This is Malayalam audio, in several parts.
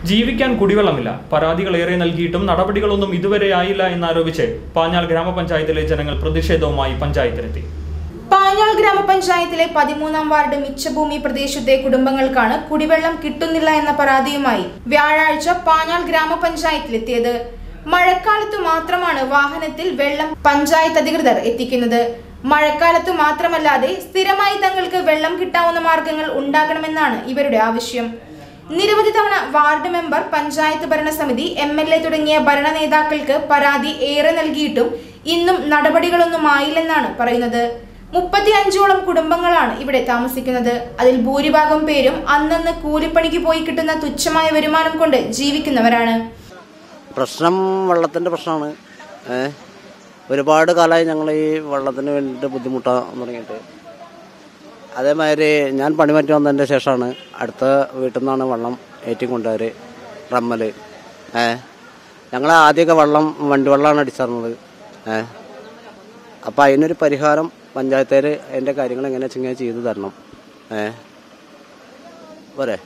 ജീവിക്കാൻ കുടിവെള്ളമില്ല പരാതികളേറെ നൽകിയിട്ടും നടപടികളൊന്നും ഇതുവരെ ആയില്ല എന്നാരോപിച്ച് പാഞ്ഞാൾ ഗ്രാമപഞ്ചായത്തിലെ ജനങ്ങൾ പ്രതിഷേധവുമായി പഞ്ചായത്തിലെത്തി പാഞ്ഞാൾ ഗ്രാമപഞ്ചായത്തിലെ പതിമൂന്നാം വാർഡ് മിച്ചഭൂമി പ്രദേശത്തെ കുടുംബങ്ങൾക്കാണ് കുടിവെള്ളം കിട്ടുന്നില്ല എന്ന പരാതിയുമായി വ്യാഴാഴ്ച പാഞ്ഞാൾ ഗ്രാമപഞ്ചായത്തിലെത്തിയത് മഴക്കാലത്തു മാത്രമാണ് വാഹനത്തിൽ വെള്ളം പഞ്ചായത്ത് അധികൃതർ എത്തിക്കുന്നത് മഴക്കാലത്തു മാത്രമല്ലാതെ സ്ഥിരമായി തങ്ങൾക്ക് വെള്ളം കിട്ടാവുന്ന മാർഗങ്ങൾ ഉണ്ടാകണമെന്നാണ് ഇവരുടെ ആവശ്യം നിരവധി തവണ വാർഡ് മെമ്പർ പഞ്ചായത്ത് ഭരണസമിതി എം എൽ എ തുടങ്ങിയ ഭരണ നേതാക്കൾക്ക് പരാതി ഏറെ നൽകിയിട്ടും ഇന്നും നടപടികളൊന്നും ആയില്ലെന്നാണ് പറയുന്നത് മുപ്പത്തി അഞ്ചോളം കുടുംബങ്ങളാണ് ഇവിടെ താമസിക്കുന്നത് അതിൽ ഭൂരിഭാഗം പേരും അന്നന്ന് കൂലിപ്പണിക്ക് പോയി കിട്ടുന്ന തുച്ഛമായ വരുമാനം കൊണ്ട് ജീവിക്കുന്നവരാണ് പ്രശ്നം വെള്ളത്തിൻ്റെ പ്രശ്നമാണ് ഏ ഒരുപാട് കാലമായി ഞങ്ങൾ ഈ വെള്ളത്തിന് വേണ്ടിയിട്ട് ബുദ്ധിമുട്ടാൻ തുടങ്ങിയിട്ട് അതേമാതിരി ഞാൻ പണി മാറ്റി വന്നതിൻ്റെ ശേഷമാണ് അടുത്ത വീട്ടിൽ നിന്നാണ് വെള്ളം ഏറ്റി കൊണ്ടുവര് റമ്മൽ ഏ ഞങ്ങൾ ആദ്യമൊക്കെ വെള്ളം വണ്ടി വെള്ളമാണ് അടിച്ചിരുന്നത് ഏ അപ്പോൾ അതിനൊരു പരിഹാരം പഞ്ചായത്തേർ അതിൻ്റെ കാര്യങ്ങൾ എങ്ങനെ വെച്ചാൽ ഇങ്ങനെ ചെയ്തു തരണം ഏ പോരെ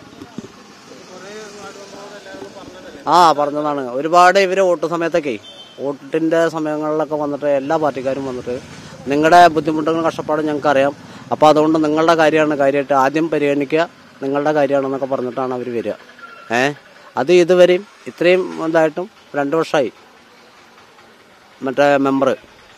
ആ പറഞ്ഞതാണ് ഒരുപാട് ഇവർ വോട്ട് സമയത്തൊക്കെ വോട്ടിൻ്റെ സമയങ്ങളിലൊക്കെ വന്നിട്ട് എല്ലാ പാർട്ടിക്കാരും വന്നിട്ട് നിങ്ങളുടെ ബുദ്ധിമുട്ടുകളും കഷ്ടപ്പാടും ഞങ്ങൾക്ക് അറിയാം അപ്പോൾ അതുകൊണ്ട് നിങ്ങളുടെ കാര്യമാണ് കാര്യമായിട്ട് ആദ്യം പരിഗണിക്കുക നിങ്ങളുടെ കാര്യമാണെന്നൊക്കെ പറഞ്ഞിട്ടാണ് അവർ വരിക ഏ അത് ഇതുവരെയും ഇത്രയും ഇതായിട്ടും രണ്ട് വർഷമായി മറ്റേ മെമ്പർ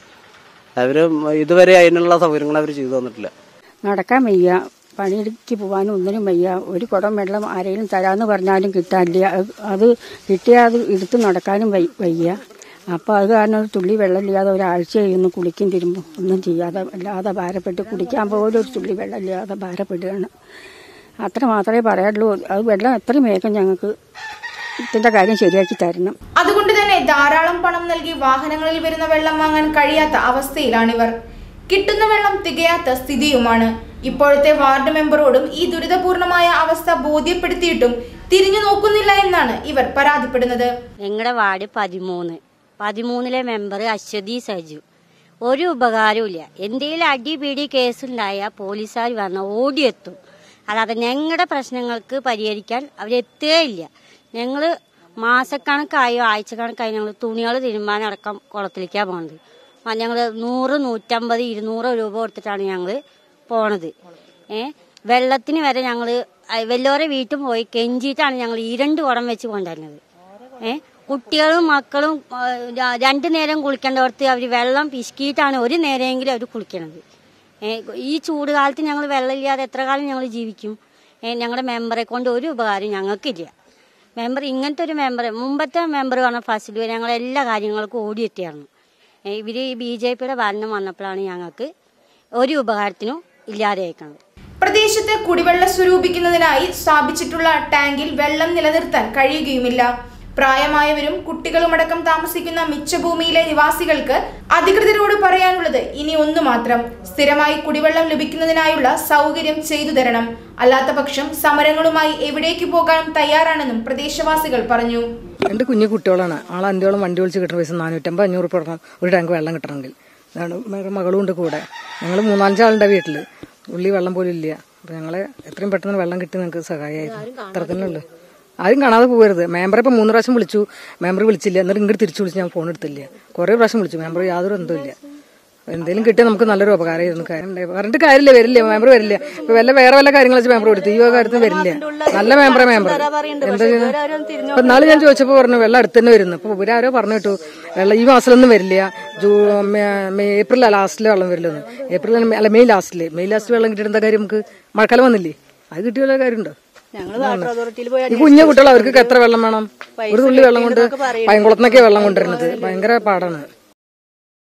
അവർ ഇതുവരെ അതിനുള്ള സൗകര്യങ്ങൾ അവർ ചെയ്തു തന്നിട്ടില്ല നടക്കാൻ വയ്യ പണിയെടുക്ക് പോകാനും ഒന്നിനും വയ്യ ഒരു കുടം വെള്ളം ആരെങ്കിലും തരാമെന്ന് പറഞ്ഞാലും കിട്ടാനില്ല അത് അത് കിട്ടിയാൽ അത് എടുത്ത് നടക്കാനും വയ്യ- വയ്യ അപ്പോൾ അത് കാരണം ഒരു തുള്ളി വെള്ളമില്ലാതെ ഒരാഴ്ച കഴിയുന്നു കുളിക്കും തിരുമ്പും ഒന്നും ചെയ്യാതെ വല്ലാതെ ഭാരപ്പെട്ട് കുടിക്കാൻ പോലും ഒരു തുള്ളി വെള്ളമില്ലാതെ ഭാരപ്പെടുകയാണ് അത്ര മാത്രമേ പറയാനുള്ളൂ അത് വെള്ളം എത്രയും വേഗം ഞങ്ങൾക്ക് ഇതിൻ്റെ കാര്യം ശരിയാക്കി തരണം അതുകൊണ്ട് തന്നെ ധാരാളം പണം നൽകി വാഹനങ്ങളിൽ വരുന്ന വെള്ളം വാങ്ങാൻ കഴിയാത്ത അവസ്ഥയിലാണിവർ കിട്ടുന്ന വെള്ളം തികയാത്ത സ്ഥിതിയുമാണ് ഇപ്പോഴത്തെ വാർഡ് മെമ്പറോടും ഈ ദുരിതപൂർണമായ അവസ്ഥ ബോധ്യപ്പെടുത്തിയിട്ടും തിരിഞ്ഞു നോക്കുന്നില്ല എന്നാണ് ഇവർ പരാതിപ്പെടുന്നത് ഞങ്ങളുടെ വാർഡ് പതിമൂന്ന് പതിമൂന്നിലെ മെമ്പർ അശ്വതി സജു ഒരു ഉപകാരവും എന്തെങ്കിലും അടിപിടി കേസുണ്ടായാൽ പോലീസുകാർ വന്ന ഓടിയെത്തും അല്ലാതെ ഞങ്ങളുടെ പ്രശ്നങ്ങൾക്ക് പരിഹരിക്കാൻ അവരെത്തുകയില്ല ഞങ്ങൾ മാസക്കണക്കായോ ആഴ്ചക്കണക്കായോ ഞങ്ങൾ തുണികൾ തിരുമ്പാനടക്കം കുളത്തിലേക്കാണ് പോകുന്നത് ഞങ്ങൾ നൂറ് നൂറ്റമ്പത് ഇരുന്നൂറ് രൂപ കൊടുത്തിട്ടാണ് ഞങ്ങൾ പോണത് ഏ വെള്ളത്തിന് വരെ ഞങ്ങൾ വല്ലോരെ വീട്ടിൽ പോയി കെഞ്ചിയിട്ടാണ് ഞങ്ങൾ ഈ രണ്ട് കുടം വെച്ച് കൊണ്ടുവരുന്നത് ഏ കുട്ടികളും മക്കളും ആ, ര- രണ്ടു നേരം കുളിക്കേണ്ടവർക്ക് അവർ വെള്ളം പിശുക്കിയിട്ടാണ് ഒരു നേരമെങ്കിലും അവർ കുളിക്കണത് ഏ ഈ ചൂട് കാലത്ത് ഞങ്ങൾ വെള്ളമില്ലാതെ എത്ര കാലം ഞങ്ങൾ ജീവിക്കും ഏ ഞങ്ങളുടെ മെമ്പറെ കൊണ്ട് ഒരു ഉപകാരം ഞങ്ങൾക്കില്ല മെമ്പർ ഇങ്ങനത്തെ ഒരു മെമ്പർ മുമ്പത്തെ മെമ്പർ പറഞ്ഞ ഫസ്റ്റിൽ ഞങ്ങൾ എല്ലാ കാര്യങ്ങൾക്കും ഓടിയെത്തിയായിരുന്നു ഇവർ ഈ ബി ജെ പിയുടെ ഭരണം വന്നപ്പോഴാണ് ഞങ്ങൾക്ക് ഒരു ഉപകാരത്തിനും ഇല്ലാതെ അയക്കുന്നത് പ്രദേശത്ത് കുടിവെള്ളം സ്വരൂപിക്കുന്നതിനായി സ്ഥാപിച്ചിട്ടുള്ള ടാങ്കിൽ വെള്ളം നിലനിർത്താൻ കഴിയുകയുമില്ല പ്രായമായവരും കുട്ടികളുമടക്കം താമസിക്കുന്ന മിച്ചഭൂമിയിലെ നിവാസികൾക്ക് അധികൃതരോട് പറയാനുള്ളത് ഇനി ഒന്നു മാത്രം സ്ഥിരമായി കുടിവെള്ളം ലഭിക്കുന്നതിനായുള്ള സൗകര്യം ചെയ്തു തരണം അല്ലാത്ത പക്ഷം സമരങ്ങളുമായി എവിടേക്ക് പോകാനും തയ്യാറാണെന്നും പ്രദേശവാസികൾ പറഞ്ഞു രണ്ട് കുഞ്ഞു കുട്ടികളാണ് ആൾ അന്ത്യോളം വണ്ടി വിളിച്ച് കിട്ടുന്ന പൈസ നാനൂറ്റമ്പത് അഞ്ഞൂറ് ഉറുപ്പ് കൊടുക്കണം ഒരു ടാങ്ക് വെള്ളം കിട്ടണമെങ്കിൽ അതാണ് മക- മകളും ഉണ്ട് കൂടെ ഞങ്ങൾ മൂന്നാഞ്ചാളുണ്ട് വീട്ടിൽ ഉള്ളി വെള്ളം പോലും ഇല്ല അപ്പൊ ഞങ്ങളെ എത്രയും പെട്ടെന്ന് വെള്ളം കിട്ടി നിങ്ങൾക്ക് സഹായമായിരുന്നു അത്ര തന്നെ ഉള്ളു ആരും കാണാതെ പോകരുത് മെമ്പറെ ഇപ്പൊ മൂന്ന് പ്രാവശ്യം വിളിച്ചു മെമ്പർ വിളിച്ചില്ല എന്നിട്ട് ഇങ്ങോട്ട് തിരിച്ചു വിളിച്ച് ഞാൻ ഫോൺ എടുത്തില്ല കുറേ പ്രാവശ്യം വിളിച്ചു മെമ്പർ യാതൊരു ബന്ധമില്ല എന്തെങ്കിലും കിട്ടിയാൽ നമുക്ക് നല്ലൊരു ഉപകാരമായിരുന്നു കാര്യം പറഞ്ഞിട്ട് കാര്യമില്ല വരില്ല മെമ്പർ വരില്ല ഇപ്പൊ വല്ല വേറെ വല്ല കാര്യങ്ങൾ വെച്ച് മെമ്പർ കൊടുത്തു ഈ വക കാര്യത്തിന് വരില്ല നല്ല മെമ്പറെ മെമ്പർ എന്താ ചെയ്യുന്നത് അപ്പൊ നാളെ ഞാൻ ചോദിച്ചപ്പോ പറഞ്ഞു വെള്ളം അടുത്ത് തന്നെ വരുന്നു അപ്പൊ ഇവരാരോ പറഞ്ഞു കേട്ടു വെള്ളം ഈ മാസത്തിലൊന്നും വരില്ല ജൂ മേ- മേ- ഏപ്രിൽ ലാസ്റ്റിൽ വെള്ളം വരില്ലെന്ന് ഏപ്രിൽ അല്ല മെയ് ലാസ്റ്റില് മെയ് ലാസ്റ്റ് വെള്ളം കിട്ടിയിട്ട് എന്താ കാര്യം നമുക്ക് മഴക്കാലം വന്നില്ലേ അത് കിട്ടിയ വല്ല കാര്യമുണ്ടോ ഈ കുഞ്ഞു കുട്ടികൾ അവർക്ക് എത്ര വെള്ളം വേണം ഒരു തുള്ളി വെള്ളം കൊണ്ട് പയങ്കുളത്തുനിന്നൊക്കെ വെള്ളം കൊണ്ടുവരുന്നത് ഭയങ്കര പാടാണ്